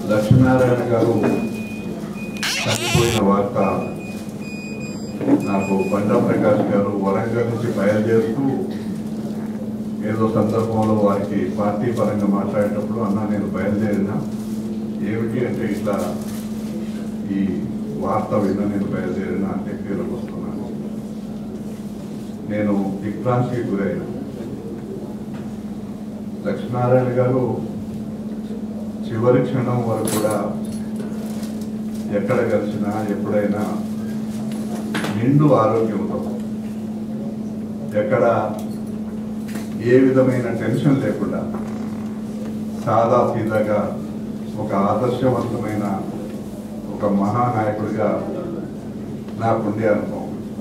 లక్ష్మీనారాయణ గారు చనిపోయిన వార్త నాకు బండా ప్రకాష్ గారు వరంగల్ నుంచి బయలుదేరుతూ ఏదో సందర్భంలో వారికి పార్టీ పరంగా మాట్లాడేటప్పుడు అన్న నేను బయలుదేరిన ఏమిటి అంటే ఇట్లా ఈ వార్త విన్న నేను బయలుదేరిన అంటే పేరుకు వస్తున్నాను నేను దిగ్భ్రాంతికి గురైన లక్ష్మీనారాయణ గారు చివరి క్షణం వరకు కూడా ఎక్కడ కలిసినా ఎప్పుడైనా నిండు ఆరోగ్యంతో ఎక్కడ ఏ విధమైన టెన్షన్ లేకుండా సాదా సీదాగా ఒక ఆదర్శవంతమైన ఒక మహానాయకుడిగా నాకుండే అనుభవం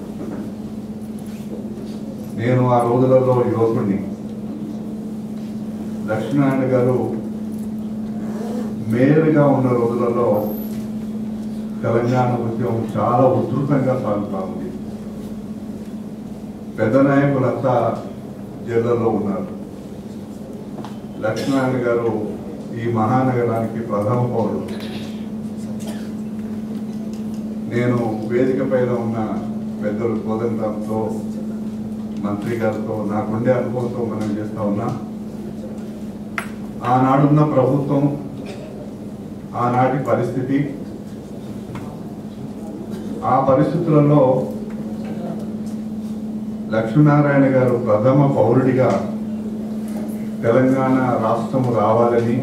నేను ఆ రోజులలో యువకుడిని లక్ష్మీనారాయణ గారు మేయర్గా ఉన్న రోజులలో తెలంగాణ ఉద్యమం చాలా ఉధృతంగా సాగుతా ఉంది పెద్ద నాయకులంతా జైళ్ళలో ఉన్నారు లక్ష్మీనారాయణ గారు ఈ మహానగరానికి ప్రథమ పౌరుడు నేను వేదిక పైన ఉన్న పెద్దలు కోదండంతో మంత్రి గారితో నాకుండే అనుభవంతో మనం చేస్తా ఉన్నా ఆనాడున్న ప్రభుత్వం ఆనాటి పరిస్థితి ఆ పరిస్థితులలో లక్ష్మీనారాయణ గారు ప్రథమ పౌరుడిగా తెలంగాణ రాష్ట్రము రావాలని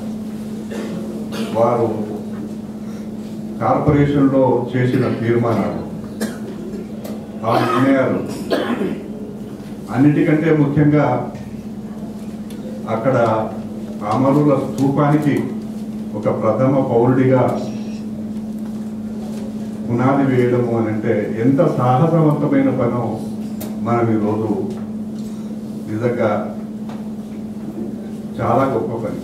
వారు కార్పొరేషన్లో చేసిన తీర్మానాలు ఆ నిర్ణయాలు అన్నిటికంటే ముఖ్యంగా అక్కడ అమరుల స్థూపానికి ఒక ప్రథమ పౌరుడిగా పునాది వేయడము అని అంటే ఎంత సాహసవంతమైన పనో మనం ఈరోజు నిజంగా చాలా గొప్ప పని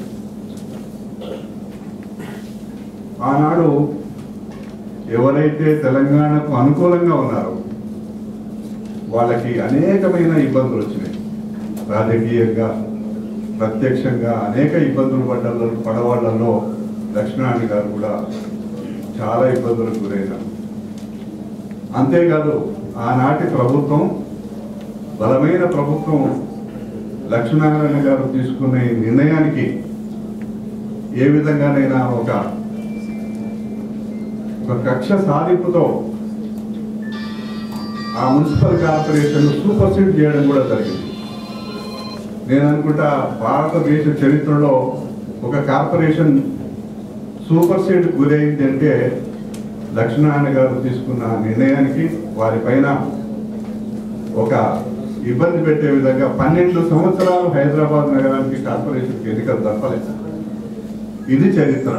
ఆనాడు ఎవరైతే తెలంగాణకు అనుకూలంగా ఉన్నారో వాళ్ళకి అనేకమైన ఇబ్బందులు వచ్చినాయి రాజకీయంగా ప్రత్యక్షంగా అనేక ఇబ్బందులు పడ్డల్లో పడవాళ్లలో లక్ష్మణారాయణ గారు కూడా చాలా ఇబ్బందులకు గురైనారు అంతేకాదు ఆనాటి ప్రభుత్వం బలమైన ప్రభుత్వం లక్ష్మీనారాయణ గారు తీసుకున్న ఈ నిర్ణయానికి ఏ విధంగానైనా ఒక ఒక కక్ష సాధింపుతో ఆ మున్సిపల్ కార్పొరేషన్ సూపర్ సీడ్ చేయడం కూడా జరిగింది నేను అనుకుంటా భారతదేశ చరిత్రలో ఒక కార్పొరేషన్ సూపర్ సీడ్ గురైంది అంటే లక్ష్మీనారాయణ గారు తీసుకున్న నిర్ణయానికి వారిపైన ఒక ఇబ్బంది పెట్టే విధంగా పన్నెండు సంవత్సరాలు హైదరాబాద్ నగరానికి కార్పొరేషన్కి ఎన్నికలు తప్పలేదు ఇది చరిత్ర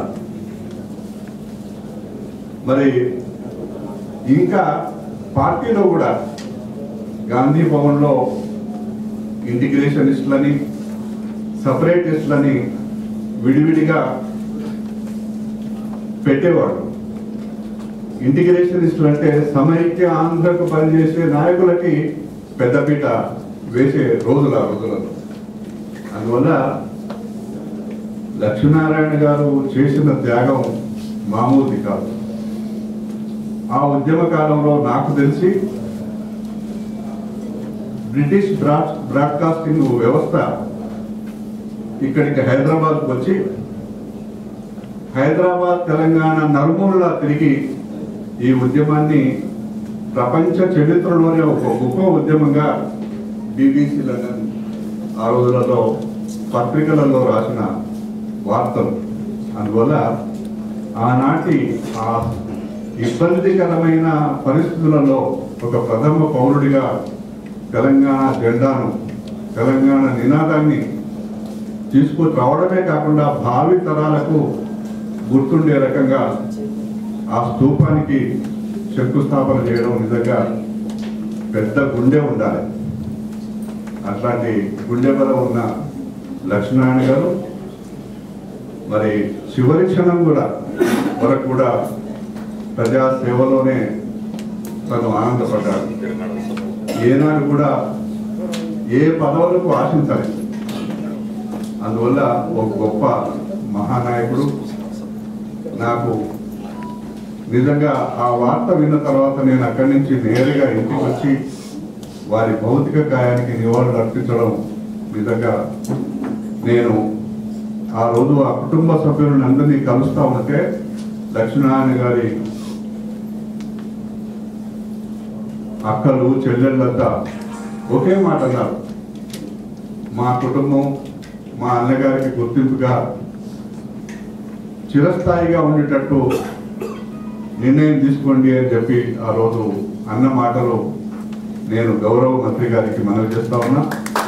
మరి ఇంకా పార్టీలో కూడా గాంధీ భవన్లో ఇంటిగ్రేషనిస్టులని సపరేటిస్టులని విడివిడిగా పెట్టేవాడు ఇంటిగ్రేషనిస్టులు అంటే సమైక్య ఆంధ్రకు పనిచేసే నాయకులకి పెద్దపీట వేసే రోజుల రోజులలో అందువల్ల లక్ష్మీనారాయణ గారు చేసిన త్యాగం మామూలుది కాదు ఆ ఉద్యమ కాలంలో నాకు తెలిసి బ్రిటిష్ బ్రాడ్ బ్రాడ్కాస్టింగ్ వ్యవస్థ ఇక్కడికి హైదరాబాద్కు వచ్చి హైదరాబాద్ తెలంగాణ నలుమూలలా తిరిగి ఈ ఉద్యమాన్ని ప్రపంచ చరిత్రలోనే ఒక గొప్ప ఉద్యమంగా బీబీసీ లండన్ ఆ రోజులలో పత్రికలలో రాసిన వార్తలు అందువల్ల ఆనాటి ఆ ఇబ్బందికరమైన పరిస్థితులలో ఒక ప్రథమ పౌరుడిగా తెలంగాణ జెండాను తెలంగాణ నినాదాన్ని తీసుకొని రావడమే కాకుండా భావి తరాలకు గుర్తుండే రకంగా ఆ స్తూపానికి శంకుస్థాపన చేయడం నిజంగా పెద్ద గుండె ఉండాలి అట్లాంటి గుండె బలం ఉన్న లక్ష్మీనారాయణ గారు మరి చివరి క్షణం కూడా వరకు కూడా ప్రజా సేవలోనే తను ఆనందపడ్డాడు ఏనాడు కూడా ఏ పదవులకు ఆశించలేదు అందువల్ల ఒక గొప్ప మహానాయకుడు నాకు నిజంగా ఆ వార్త విన్న తర్వాత నేను అక్కడి నుంచి నేరుగా ఇంటికి వచ్చి వారి భౌతిక గాయానికి నివాళులు అర్పించడం నిజంగా నేను ఆ రోజు ఆ కుటుంబ సభ్యులను అందరినీ కలుస్తా ఉంటే లక్ష్మీనారాయణ గారి అక్కలు చెల్లెళ్ళంతా ఒకే మాట అన్నారు మా కుటుంబం మా అన్నగారికి గుర్తింపుగా చిరస్థాయిగా ఉండేటట్టు నిర్ణయం తీసుకోండి అని చెప్పి ఆ రోజు అన్న మాటలు నేను గౌరవ మంత్రి గారికి మనవి చేస్తా ఉన్నా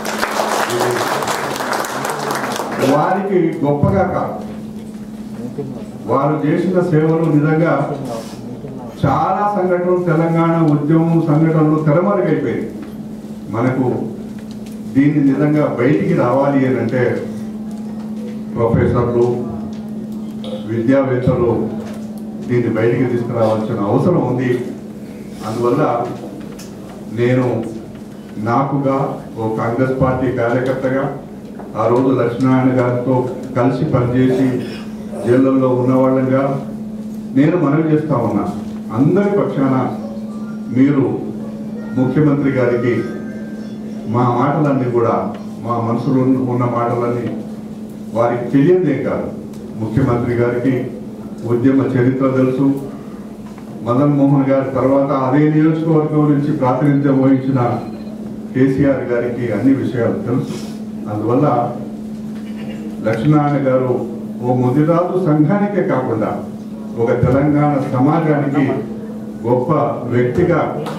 ఇది వారికి గొప్పగా కాదు వారు చేసిన సేవలు నిజంగా చాలా సంఘటనలు తెలంగాణ ఉద్యమం సంఘటనలు తెరమరుగైపోయాయి మనకు దీన్ని నిజంగా బయటికి రావాలి అని అంటే ప్రొఫెసర్లు విద్యావేత్తలు దీన్ని బయటికి తీసుకురావాల్సిన అవసరం ఉంది అందువల్ల నేను నాకుగా ఓ కాంగ్రెస్ పార్టీ కార్యకర్తగా ఆ రోజు లక్ష్మీనారాయణ గారితో కలిసి పనిచేసి జైళ్ళల్లో ఉన్నవాళ్ళంగా నేను మనవి చేస్తా ఉన్నా అందరి పక్షాన మీరు ముఖ్యమంత్రి గారికి మా మాటలన్నీ కూడా మా మనసులో ఉన్న మాటలన్నీ వారికి తెలియదే కాదు ముఖ్యమంత్రి గారికి ఉద్యమ చరిత్ర తెలుసు మదన్ మోహన్ గారి తర్వాత అదే నియోజకవర్గం నుంచి ప్రాతినిధ్యం వహించిన కేసీఆర్ గారికి అన్ని విషయాలు తెలుసు అందువల్ల లక్ష్మీనారాయణ గారు ఓ ముదిరాజు సంఘానికే కాకుండా ఒక తెలంగాణ సమాజానికి గొప్ప వ్యక్తిగా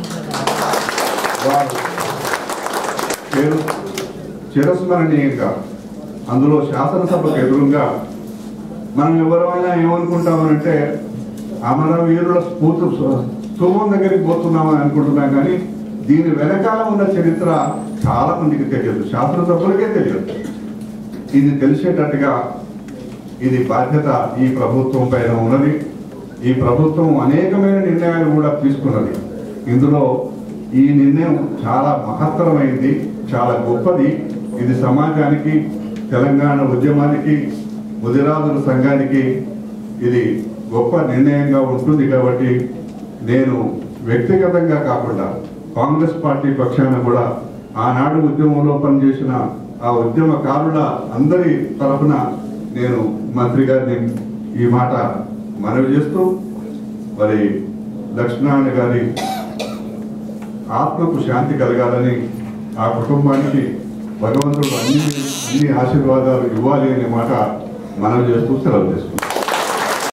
వారు పేరు చిరస్మరణీయంగా అందులో శాసనసభకు ఎదురుగా మనం ఎవరైనా ఏమనుకుంటామనంటే అమరవీరుల స్ఫూర్తి స్థూమం దగ్గరికి పోతున్నామని అనుకుంటున్నాం కానీ దీని వెనకాల ఉన్న చరిత్ర చాలా మందికి తెలియదు శాసనసభ్యులకే తెలియదు ఇది తెలిసేటట్టుగా ఇది బాధ్యత ఈ ప్రభుత్వం పైన ఉన్నది ఈ ప్రభుత్వం అనేకమైన నిర్ణయాలు కూడా తీసుకున్నది ఇందులో ఈ నిర్ణయం చాలా మహత్తరమైంది చాలా గొప్పది ఇది సమాజానికి తెలంగాణ ఉద్యమానికి ముదిరాజుల సంఘానికి ఇది గొప్ప నిర్ణయంగా ఉంటుంది కాబట్టి నేను వ్యక్తిగతంగా కాకుండా కాంగ్రెస్ పార్టీ పక్షాన కూడా ఆనాడు ఉద్యమంలో పనిచేసిన ఆ ఉద్యమకారుల అందరి తరఫున నేను మంత్రి గారిని ఈ మాట మనవి చేస్తూ మరి లక్ష్మీనారాయణ గారి ఆత్మకు శాంతి కలగాలని ఆ కుటుంబానికి భగవంతుడు అన్ని అన్ని ఆశీర్వాదాలు ఇవ్వాలి అనే మాట మనవి చేస్తూ సెలవు చేసుకుంటాం